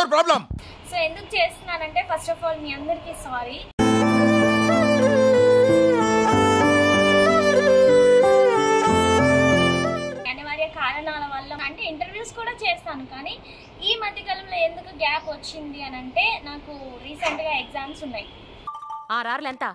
your problem so ఎందుకు చేస్తున్నానంటే first of all మీ అందరికీ సారీ అనివార్య కారణాల వల్ల అంటే ఇంటర్వ్యూస్ కూడా చేస్తాను కానీ ఈ మధ్య కాలంలో ఎందుకు గ్యాప్ వచ్చింది అని అంటే నాకు రీసెంట్గా ఎగ్జామ్స్ ఉన్నాయి ఆర్ఆర్లు ఎంత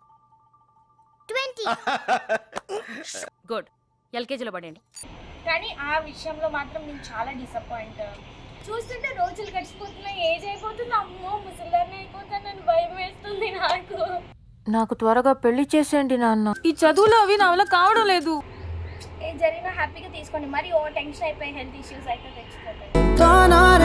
గుడ్ ఎల్కేజీలో పడండి కానీ ఆ విషయంలో మాత్రం నేను చాలా డిసప్పాయింట్ చూస్తుంటే రోజులు గడిచిపోతున్నాయి ఏజ్ అయిపోతుంది అమ్మో ముసలిదాన్ని అయిపోతానని భయం వేస్తుంది నాకు నాకు త్వరగా పెళ్లి చేసేయండి నాన్న ఈ చదువులు అవి నా వల్ల కావడం లేదు ఏం జరిగినా హ్యాపీగా తీసుకోండి మరి ఓ టెన్షన్ అయిపోయి హెల్త్ ఇష్యూస్ అయితే తెచ్చిపోతాయి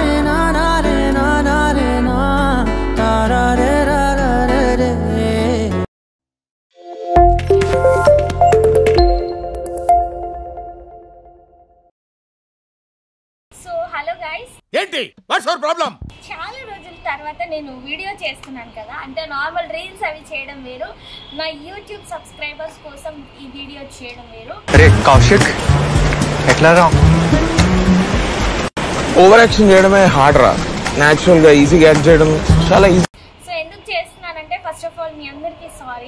సో హలో గైస్ ఏంటి వాట్స్ యువర్ ప్రాబ్లం చాలా రోజుల తర్వాత నేను వీడియో చేస్తున్నాను కదా అంటే నార్మల్ రీల్స్ అవి చేయడం వేరు నా యూట్యూబ్ సబ్స్క్రైబర్స్ కోసం ఈ వీడియో చేయడం వేరు అరే కౌశిక్ ఎట్లా రా ఓవర్ యాక్షన్ చేయడమే హార్డ్ రా న్యాచురల్ గా ఈజీగా యాక్ట్ చేయడం చాలా ఈజీ సో ఎందుకు చేస్తున్నానంటే ఫస్ట్ ఆఫ్ ఆల్ మీ అందరికీ సారీ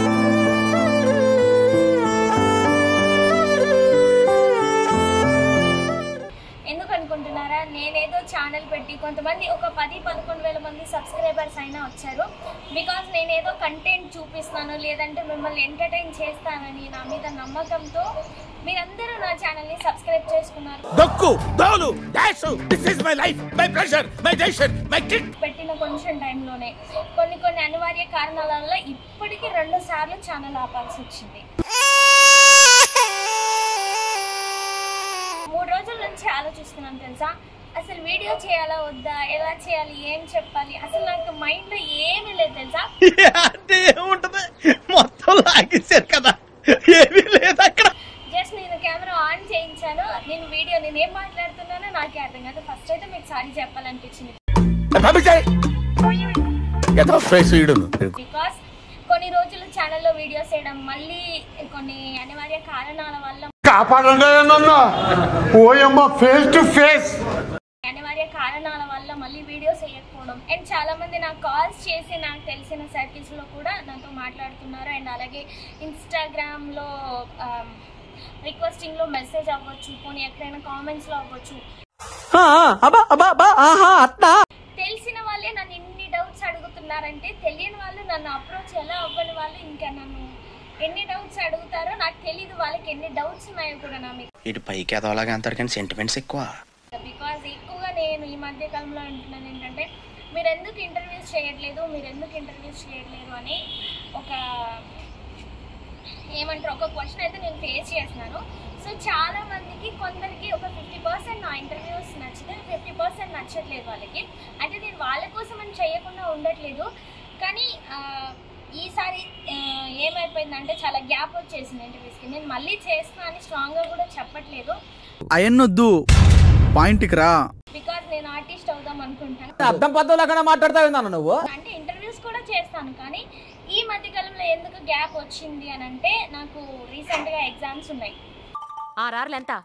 ఎందుకు అనుకుంటున్నారా నేనేదో ఛానల్ పెట్టి కొంతమంది ఒక పది పదకొండు వేల మంది సబ్స్క్రైబర్స్ అయినా వచ్చారు బికాజ్ నేనేదో కంటెంట్ చూపిస్తాను లేదంటే మిమ్మల్ని ఎంటర్టైన్ చేస్తానని నా మీద నమ్మకంతో మీరందరూ నా ఛానల్ని సబ్స్క్రైబ్ చేసుకున్నారు దొక్కు దోలు dash this is my life my pressure my decision my kid పెట్టిన కొంచెం టైంలోనే కొన్ని కొన్ని అనివార్య కారణాల వల్ల ఇప్పటికీ రెండు సార్లు ఛానల్ ఆపాల్సి వచ్చింది మూడు రోజుల నుంచి ఆలోచిస్తున్నాను తెలుసా అసలు వీడియో చేయాలా వద్దా ఎలా చేయాలి ఏం చెప్పాలి అసలు నాకు మైండ్ లో ఏమీ లేదు తెలుసా అంటే ఏముంటది మొత్తం లాగేశారు కదా ఏమీ లేదు అక్కడ జస్ట్ నేను కెమెరా ఆన్ చేయించాను నేను వీడియో నేను ఏం మాట్లాడుతున్నానో నాకే అర్థం కాదు ఫస్ట్ అయితే మీకు సారీ చెప్పాలనిపించింది ఏదో ఫేస్ ఈడును బికాస్ కొన్ని రోజులు ఛానల్లో వీడియోస్ చేయడం మళ్ళీ కొన్ని అనివార్య కారణాల వల్ల కాపాడండి నన్ను పోయమ్మ ఫేస్ టు ఫేస్ అనివార్య కారణాల వల్ల మళ్ళీ వీడియోస్ వేయకపోవడం అండ్ చాలా మంది నాకు కాల్స్ చేసి నాకు తెలిసిన సర్కిల్స్ లో కూడా నాతో మాట్లాడుతున్నారు అండ్ అలాగే ఇన్స్టాగ్రామ్ లో రిక్వెస్టింగ్ లో మెసేజ్ అవ్వచ్చు పోనీ ఎక్కడైనా కామెంట్స్ లో అవ్వచ్చు అబ్బా అబ్బా అబ్బా ఆహా అట్లా తెలిసిన వాళ్ళే నన్ను ఇన్ని డౌట్స్ అడుగుతున్నారంటే తెలియని వాళ్ళు నన్ను అప్రోచ్ ఎలా అవ్వని వాళ్ళు ఇంకా నన్ను ఎన్ని డౌట్స్ అడుగుతారో నాకు తెలియదు వాళ్ళకి ఎన్ని డౌట్స్ ఉన్నాయో కూడా నా మీద ఇటు పైకి ఎదవలాగా అంటారు కానీ సెంటిమెంట్స్ ఎక్కువ బికాజ్ ఎక్కువగా నేను ఈ మధ్య కాలంలో అంటున్నాను ఏంటంటే మీరు ఎందుకు ఇంటర్వ్యూస్ చేయట్లేదు మీరు ఎందుకు ఇంటర్వ్యూస్ చేయట్లేదు అని ఒక ఏమంటారు ఒక క్వశ్చన్ అయితే నేను ఫేస్ చేస్తున్నాను సో చాలా మందికి కొందరికి ఒక ఫిఫ్టీ పర్సెంట్ నా ఇంటర్వ్యూస్ నచ్చితే ఫిఫ్టీ పర్సెంట్ నచ్చట్లేదు వాళ్ళకి అంటే నేను వాళ్ళ కోసం అని చేయకుండా ఉండట్లేదు కానీ ఆ, ఈసారి ఆ, ఏమైపోయిందంటే చాలా గ్యాప్ వచ్చేసింది ఇంటర్వ్యూస్కి నేను మళ్ళీ చేస్తున్నా అని స్ట్రాంగ్గా కూడా చెప్పట్లేదు అయన్నొద్దు పాయింట్కి రా బికాజ్ నేను ఆర్టిస్ట్ అవుదాం అనుకుంటాను అర్థం పద్ధతి లేకుండా మాట్లాడతావు నాన్న నువ్వు అంటే ఇంటర్వ్యూస్ కూడా చేస్తాను కానీ ఈ మధ్య కాలంలో ఎందుకు గ్యాప్ వచ్చింది అని అంటే నాకు రీసెంట్ గా ఎగ్జామ్స్ ఉన్నాయి ఆర్ఆర్లు ఎంత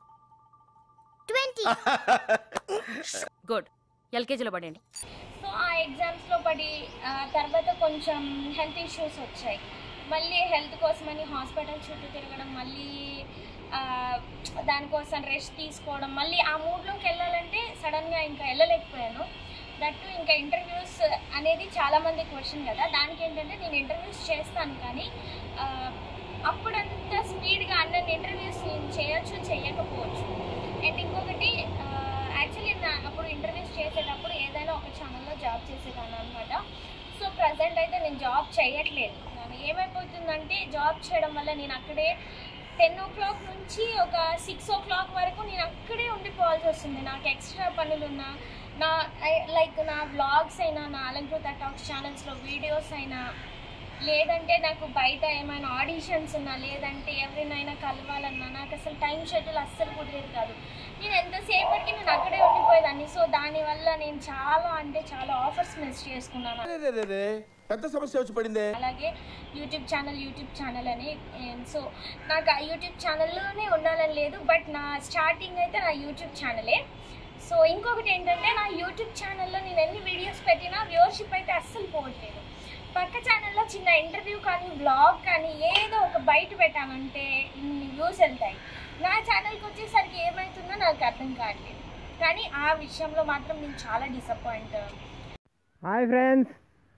గుడ్ ఎల్కేజీలో పడండి సో ఆ ఎగ్జామ్స్ లో పడి ఆ తర్వాత కొంచెం హెల్త్ ఇష్యూస్ వచ్చాయి మళ్ళీ హెల్త్ కోసమని హాస్పిటల్ చుట్టూ తిరగడం మళ్ళీ ఆ, దానికోసం రెస్ట్ తీసుకోవడం మళ్ళీ ఆ మూడ్లోకి వెళ్ళాలంటే సడన్గా ఇంకా వెళ్ళలేకపోయాను దట్టు ఇంకా ఇంటర్వ్యూస్ అనేది చాలా మంది క్వశ్చన్ కదా దానికి ఏంటంటే నేను ఇంటర్వ్యూస్ చేస్తాను కానీ ఆ, అప్పుడంత స్పీడ్గా అన్న ఇంటర్వ్యూస్ నేను చేయొచ్చు చేయకపోవచ్చు అండ్ ఇంకొకటి యాక్చువల్లీ నా అప్పుడు ఇంటర్వ్యూస్ చేసేటప్పుడు ఏదైనా ఒక ఛానల్లో జాబ్ చేసేదాన్ని అనమాట సో ప్రజెంట్ అయితే నేను జాబ్ చేయట్లేదు నేను ఏమైపోతుందంటే జాబ్ చేయడం వల్ల నేను అక్కడే టెన్ ఓ క్లాక్ నుంచి ఒక సిక్స్ ఓ క్లాక్ వరకు నేను అక్కడే ఉండిపోవాల్సి వస్తుంది నాకు ఎక్స్ట్రా పనులు ఉన్నా నా లైక్ నా వ్లాగ్స్ అయినా నా అలంకృత టాక్స్ ఛానల్స్లో వీడియోస్ అయినా లేదంటే నాకు బయట ఏమైనా ఆడిషన్స్ ఉన్నా లేదంటే ఎవరినైనా కలవాలన్నా నాకు అసలు టైం షెడ్యూల్ అస్సలు కుదిరేది కాదు నేను ఎంతసేపటికి నేను అక్కడే ఉండిపోయేదాన్ని సో దానివల్ల నేను చాలా అంటే చాలా ఆఫర్స్ మిస్ చేసుకున్నాను పెద్ద సమస్య వచ్చి పడిందే అలాగే యూట్యూబ్ ఛానల్ యూట్యూబ్ ఛానల్ అని సో నాకు ఆ యూట్యూబ్ ఛానల్లోనే ఉండాలని లేదు బట్ నా స్టార్టింగ్ అయితే నా యూట్యూబ్ ఛానలే సో ఇంకొకటి ఏంటంటే నా యూట్యూబ్ ఛానల్లో నేను ఎన్ని వీడియోస్ పెట్టినా వ్యూవర్షిప్ అయితే అస్సలు పోవట్లేదు పక్క ఛానల్లో చిన్న ఇంటర్వ్యూ కానీ బ్లాగ్ కానీ ఏదో ఒక బయట పెట్టామంటే ఇన్ని వ్యూస్ వెళ్తాయి నా ఛానల్కి వచ్చేసరికి ఏమవుతుందో నాకు అర్థం కావట్లేదు కానీ ఆ విషయంలో మాత్రం నేను చాలా డిసప్పాయింట్ హాయ్ ఫ్రెండ్స్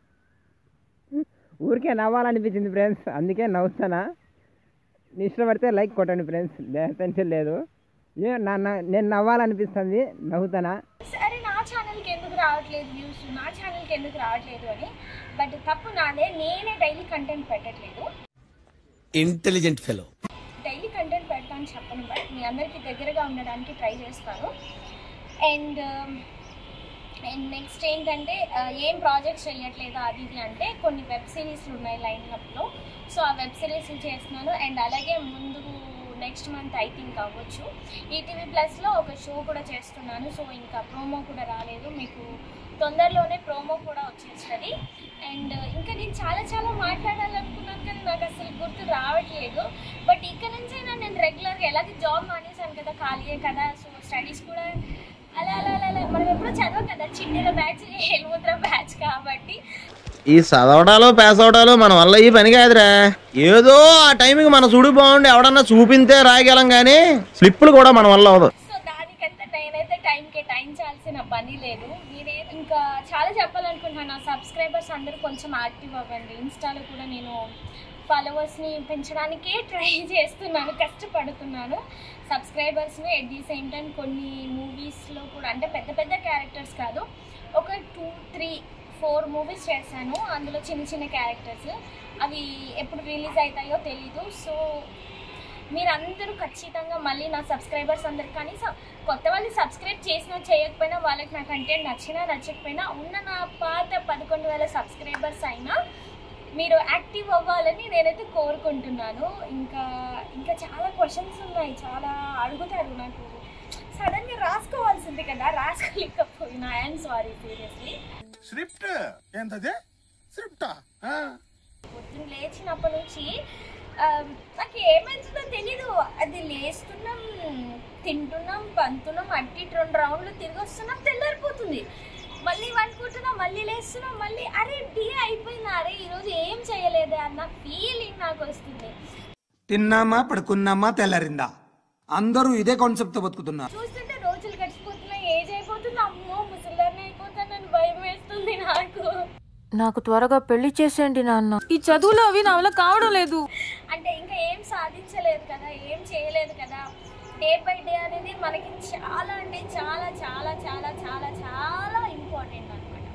ఊరికే నవ్వాలనిపించింది ఫ్రెండ్స్ అందుకే నవ్వుతానా నీ ఇష్టపడితే లైక్ కొట్టండి ఫ్రెండ్స్ టెన్షన్ లేదు ఏ నా నా- నేను నవ్వాలనిపిస్తుంది నవ్వుతానా సరే నా ఛానల్కి ఎందుకు రావట్లేదు వ్యూస్ నా ఛానల్కి ఎందుకు రావట్లేదు అని బట్ తప్పు నాదే నేనే డైలీ కంటెంట్ పెట్టట్లేదు ఇంటెలిజెంట్ ఫెలో డైలీ కంటెంట్ పెడతాను చెప్పను బట్ మీ అందరికీ దగ్గరగా ఉండడానికి ట్రై చేస్తాను అండ్ అండ్ నెక్స్ట్ ఏంటంటే ఆ, ఏం ప్రాజెక్ట్స్ చేయట్లేదు అది ఇది అంటే కొన్ని వెబ్ సిరీస్లు ఉన్నాయి లైన్అప్లో సో ఆ వెబ్ సిరీస్లు చేస్తున్నాను అండ్ అలాగే ముందు నెక్స్ట్ మంత్ ఐ థింక్ అవ్వచ్చు ఈటీవీ ప్లస్లో ఒక షో కూడా చేస్తున్నాను సో ఇంకా ప్రోమో కూడా రాలేదు మీకు తొందరలోనే ప్రోమో కూడా వచ్చేస్తుంది అండ్ ఇంకా నేను చాలా చాలా మాట్లాడాలనుకున్నాను కానీ నాకు అసలు గుర్తు రావట్లేదు బట్ ఇక్కడ నుంచైనా నేను రెగ్యులర్గా ఎలాగ జాబ్ మానేశాను కదా ఖాళీయే కదా సో స్టడీస్ కూడా అలా అలా అలా అలా మనం ఎప్పుడూ చదవం కదా చిన్నీల బ్యాచ్ ఎలుముద్ర బ్యాచ్ కాబట్టి ఈ చదవడాలు పాస్ అవడాలు మన వల్ల ఈ పని కాదురా ఏదో ఆ టైంకి మన సుడి బాగుండి ఎవడన్నా చూపింతే రాయగలం కానీ స్లిప్పులు కూడా మన వల్ల అవదు సో దానికంతా నేనైతే టైం కేటాయించాల్సిన పని లేదు మీరే ఇంకా చాలా చెప్పాలనుకుంటున్నాను నా సబ్స్క్రైబర్స్ అందరూ కొంచెం యాక్టివ్ అవ్వండి ఇన్స్టాలో కూడా నేను ఫాలోవర్స్ని పెంచడానికే ట్రై చేస్తున్నాను కష్టపడుతున్నాను సబ్స్క్రైబర్స్ని ఎట్ ది సేమ్ టైం కొన్ని మూవీస్లో కూడా అంటే పెద్ద పెద్ద క్యారెక్టర్స్ కాదు ఒక టూ త్రీ ఫోర్ మూవీస్ చేశాను అందులో చిన్న చిన్న క్యారెక్టర్స్ అవి ఎప్పుడు రిలీజ్ అవుతాయో తెలీదు సో మీరందరూ ఖచ్చితంగా మళ్ళీ నా సబ్స్క్రైబర్స్ అందరు కనీసం కొత్త వాళ్ళు సబ్స్క్రైబ్ చేసినా చేయకపోయినా వాళ్ళకి నా కంటెంట్ నచ్చినా నచ్చకపోయినా ఉన్న నా పాత పదకొండు వేల సబ్స్క్రైబర్స్ అయినా మీరు యాక్టివ్ అవ్వాలని నేనైతే కోరుకుంటున్నాను ఇంకా ఇంకా చాలా క్వశ్చన్స్ ఉన్నాయి చాలా అడుగుతారు నాకు సడన్గా రాసుకోవాల్సింది కదా రాసుకోలేకపోయినా ఐఎమ్ సారీ సీరియస్లీ స్క్రిప్ట్ ఏంటది స్క్రిప్టా పొద్దున్న లేచినప్పటి నుంచి ఆ, నాకు ఏమవుతుందో తెలీదు అది లేస్తున్నాం తింటున్నాం పంతున్నాం అట్టి ఇటు రెండు రౌండ్లు తిరిగి వస్తున్నాం తెల్లారిపోతుంది మళ్ళీ వండుకుంటున్నాం మళ్ళీ లేస్తున్నాం మళ్ళీ అరే డే అయిపోయింది అరే ఈరోజు ఏం చేయలేదే అన్న ఫీలింగ్ నాకు వస్తుంది తిన్నామా పడుకున్నామా తెల్లరిందా అందరూ ఇదే కాన్సెప్ట్ తో బతుకుతున్నారు చూస్తుంటే రోజులు గడిచిపోతున్నాయి ఏజ్ అయిపోతుంది అమ్మో ముసలిదాన్ని అయిపోతానని భయం వేస్తుంది నాకు నాకు త్వరగా పెళ్లి చేసేయండి నాన్న ఈ చదువులు అవి నా వల్ల కావడం లేదు అంటే ఇంకా ఏం సాధించలేదు కదా ఏం చేయలేదు కదా డే బై డే అనేది మనకి చాలా అంటే చాలా చాలా చాలా చాలా చాలా ఇంపార్టెంట్ అనమాట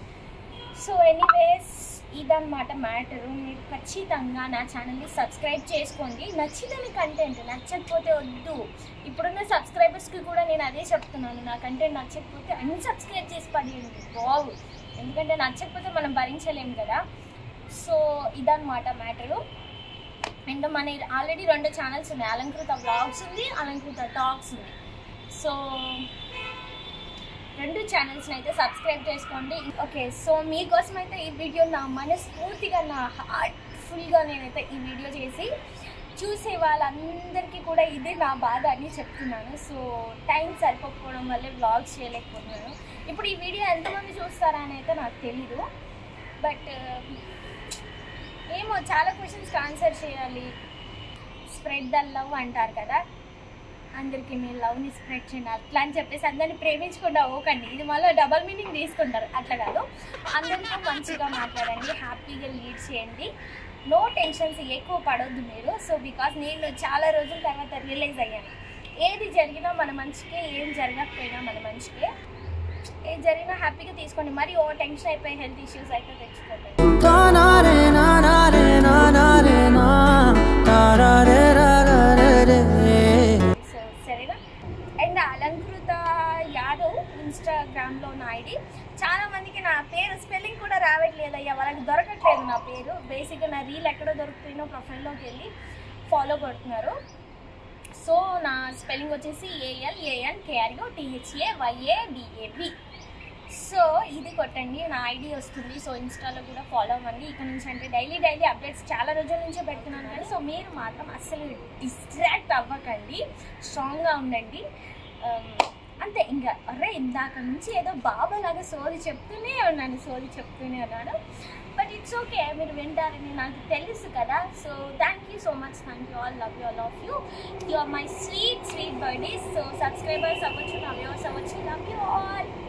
సో ఎనీవేస్ ఇదన్నమాట మ్యాటరు మీరు ఖచ్చితంగా నా ఛానల్ని సబ్స్క్రైబ్ చేసుకోండి నచ్చిందని కంటెంట్ నచ్చకపోతే వద్దు ఇప్పుడున్న సబ్స్క్రైబర్స్కి కూడా నేను అదే చెప్తున్నాను నా కంటెంట్ నచ్చకపోతే అన్సబ్స్క్రైబ్ చేసి పడేయండి బాగు ఎందుకంటే నచ్చకపోతే మనం భరించలేం కదా సో ఇదన్నమాట మ్యాటరు అండ్ మన ఆల్రెడీ రెండు ఛానల్స్ ఉన్నాయి అలంకృత బ్లాగ్స్ ఉంది అలంకృత టాక్స్ ఉంది సో రెండు ఛానల్స్ని అయితే సబ్స్క్రైబ్ చేసుకోండి ఓకే సో మీకోసం అయితే ఈ వీడియో నా మనస్ఫూర్తిగా నా హార్ట్ఫుల్గా నేనైతే ఈ వీడియో చేసి చూసే వాళ్ళందరికీ కూడా ఇదే నా బాధ అని చెప్తున్నాను సో టైం సరిపోకపోవడం వల్లే వ్లాగ్స్ చేయలేకపోతున్నాను ఇప్పుడు ఈ వీడియో ఎంతమంది చూస్తారా అని అయితే నాకు తెలీదు బట్ ఏమో చాలా క్వశ్చన్స్కి ఆన్సర్ చేయాలి స్ప్రెడ్ ద లవ్ అంటారు కదా అందరికీ మీ లవ్ని స్ప్రెడ్ చేయండి అట్లా అని చెప్పేసి అందరిని ప్రేమించకుండా ఓకండి ఇది మళ్ళీ డబల్ మీనింగ్ తీసుకుంటారు అట్లా కాదు అందరితో మంచిగా మాట్లాడండి హ్యాపీగా లీడ్ చేయండి నో టెన్షన్స్ ఎక్కువ పడొద్దు మీరు సో బికాస్ నేను చాలా రోజుల తర్వాత రియలైజ్ అయ్యాను ఏది జరిగినా మన మంచికే ఏం జరగకపోయినా మన మంచికే ఏం జరిగినా హ్యాపీగా తీసుకోండి మరి ఓ టెన్షన్ అయిపోయి హెల్త్ ఇష్యూస్ అయితే తెచ్చుకోకండి సో సరేనా అండ్ అలంకృత యాదవ్ ఇన్స్టాగ్రామ్లో నా ఐడి చాలా మందికి నా పేరు స్పెల్లింగ్ కూడా రావట్లేదు అయ్యా వాళ్ళకి దొరకట్లేదు నా పేరు బేసిక్గా నా రీల్ ఎక్కడో దొరుకుతుందో ప్రొఫైల్లోకి వెళ్ళి ఫాలో కొడుతున్నారు సో నా స్పెల్లింగ్ వచ్చేసి AL AN KRI THA YA DAB so ఇది కొట్టండి నా ఐడి వస్తుంది సో ఇన్స్టాలో కూడా ఫాలో అవ్వండి ఇక్కడ నుంచి అంటే డైలీ డైలీ అప్డేట్స్ చాలా రోజుల నుంచే పెడుతున్నాను కానీ సో మీరు మాత్రం అస్సలు డిస్ట్రాక్ట్ అవ్వకండి స్ట్రాంగ్గా ఉండండి అంతే ఇంకా అరే ఇందాక నుంచి ఏదో బాబాలాగా సోది చెప్తూనే ఉన్నాను సోది చెప్తూనే ఉన్నాను బట్ ఇట్స్ ఓకే మీరు వింటారని నాకు తెలుసు కదా so thank you so much thank you all love you all of you you are my sweet sweet birthdays so subscribers అవ్వచ్చు లవ్ యూస్ అవ్వచ్చు లవ్ యూ ఆల్